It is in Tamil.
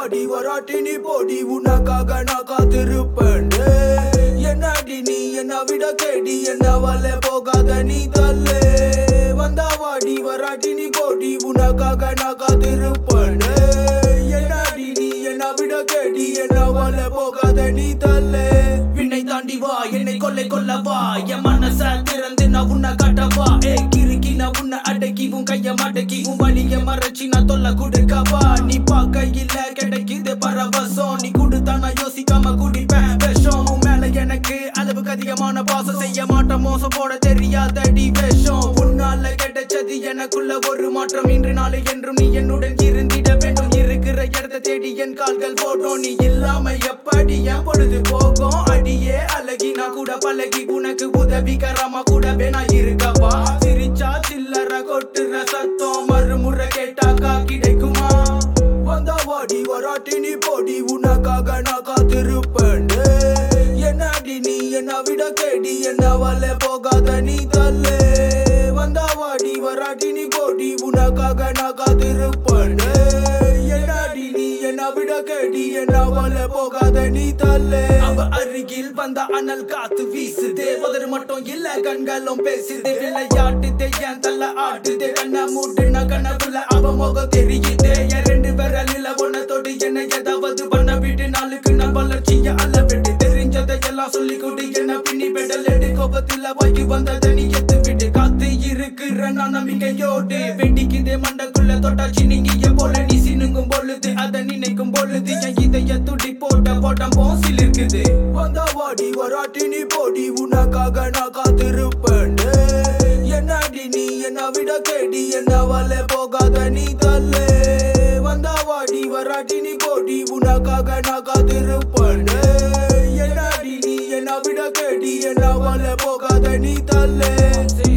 வாடி வராட்டி நீ போடி உனக்காக நான் காத்திருப்பேன் என்னடி நீ என்ன விட கேடி என்ன வல்ல போகாத நீ தல்லே வந்தா வாடி வராட்டி நீ போடி உனக்காக நான் காத்திருப்பேன் என்னடி நீ என்ன விட கேடி என்ன வல்ல போகாத நீ தல்லே விண்ணை தாண்டி வா என்னை கொள்ளை கொல்ல வா என் மனச திறந்து நான் உன்னை காட்டவா ஏ கிறுக்கி நான் உன்னை அடக்கி உன் கைய மடக்கி உன் வழிய மறைச்சி நான் தொல்லை கொடுக்கவா நீ பார்க்கையில கிடைக்குது பரவசம் நீ கொடுத்தா நான் யோசிக்காம குடிப்பேன் விஷம் உன் மேல எனக்கு அளவுக்கு அதிகமான பாசம் செய்ய மாட்டேன் மோசம் போட தெரியாதடி விஷம் உன்னால கிடைச்சது எனக்குள்ள ஒரு மாற்றம் இன்று நாளை என்றும் நீ என்னுடன் இருந்திட வேண்டும் இருக்கிற இடத்தை தேடி என் கால்கள் போடும் நீ இல்லாம எப்படி என் பொழுது போகும் அடியே அழகி நான் கூட பழகி உனக்கு உதவிகரமா கூடவே நான் இருக்கவா சிரிச்சா சில்லற கொட்டுற சத்தம் மறுமுறை கேட்டாக்கா கிடைக்குமா வந்தா வாடி வராட்டி நீ போடி உனக்காக நான் காத்திருப்பேன் என்னடி நீ என்ன விட கேடி என்ன வல்ல போகாத நீ தல்லே வந்தா வாடி வராட்டி நீ போடி உனக்காக நான் காத்திருப்பேன் என்னடி நீ என்ன விட கேடி என்ன வல்ல போகாத நீ தல்லே அவ அருகில் வந்த அனல் காத்து வீசுதே உதறு மட்டும் இல்ல கண்களும் பேசுதே விளையாட்டுதே என் தள்ள ஆட்டுதே கண்ண மூட்டுன கனவுல அவ முகம் தெரியுதே என் ரெண்டு விரலில ஒன்ன தொட்டு என்ன ஏதாவது பண்ண விட்டு நாளுக்கு நாள் வளர்ச்சிய அல்ல விட்டு தெரிஞ்சதை எல்லாம் சொல்லி கொடு என்ன பின்னி பெடல் எடு கோபத்துல வாங்கி வந்ததை நீ எத்து விட்டு காத்து இருக்கிற நான் நம்பிக்கையோடு வெடிக்குதே மண்டக்குள்ள தொட்டாச்சி நீங்க போல நீ சினுங்கும் பொழுது அதை நினைக்கும் பொழுது என் இதய துடி போட்ட போட்டம் போசில் இருக்குது வந்தா வாடி வராட்டி நீ போடி உனக்காக நான் காத்திருப்பேன் என்னடி நீ என்ன விட கேடி என்ன வல்ல போகாத நீ தல்லே வந்தா வாடி வராட்டி நீ போடி உனக்காக நான் காத்திருப்பேன் என்னடி நீ என்ன விட கேடி என்ன வல்ல போகாத நீ தல்லே